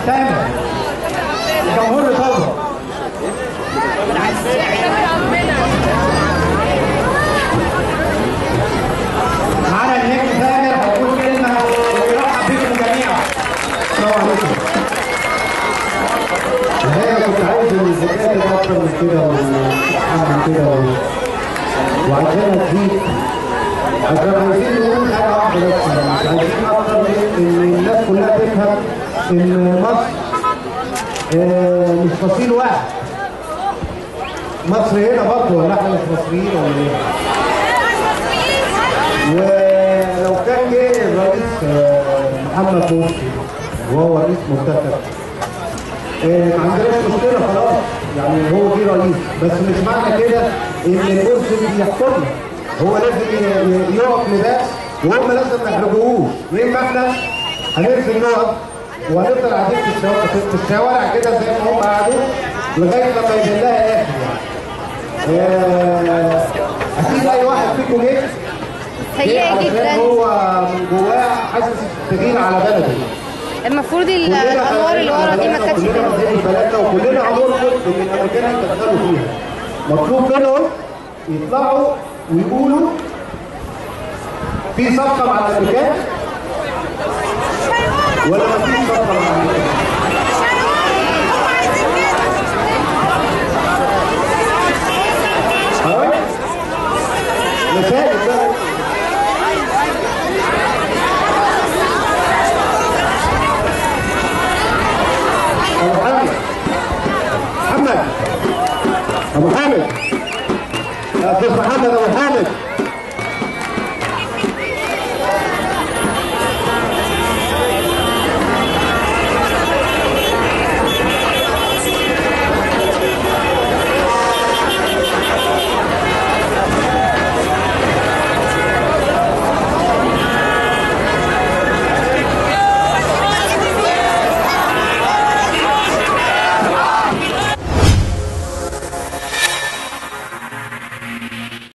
تامر الجمهور بيطلب معانا النجم تامر هيقول كلمه ويرحب بكم جميعا السلام عليكم الحقيقة كنت عايز الذكاء ده أكتر من كده وأحسن من كده و- وعشان تزيد عشان عايزين نقول حاجة واحدة بس مش عايزين أكتر من إن الناس كلها تفهم إن مصر آه، مش فصيل واحد مصر هنا برضه ولا احنا مش مصريين ولا ايه؟ ولو كان جه الرئيس آه، محمد مرسي وهو رئيس منتخب آه، ما عندناش مشكله خلاص يعني هو جه رئيس بس مش معنى كده ان المرسي بيحكمنا هو لازم ي- ي- يقف لباس وهم لازم ما يحرجوهوش ليه ما احنا هننزل نقف وهنفضل قاعدين في الشوارع في الشوارع كده زي ما هم قعدوا لغايه لما يجي لها اخر يعني آه، اكيد اي واحد فيكم جه جه سيئة علشان جدا هو من جواه حاسس تغيير على بلده المفروض ال- الانوار اللي ورا دي ما كانتش كلنا تنزل مصريين بلدنا وكلنا هنرفض ان الامريكان يتدخلوا فيها مطلوب منهم يطلعوا ويقولوا في صفقه مع الامريكان ولا ما فيش صفقه مع الامريكان خلاص؟ مثال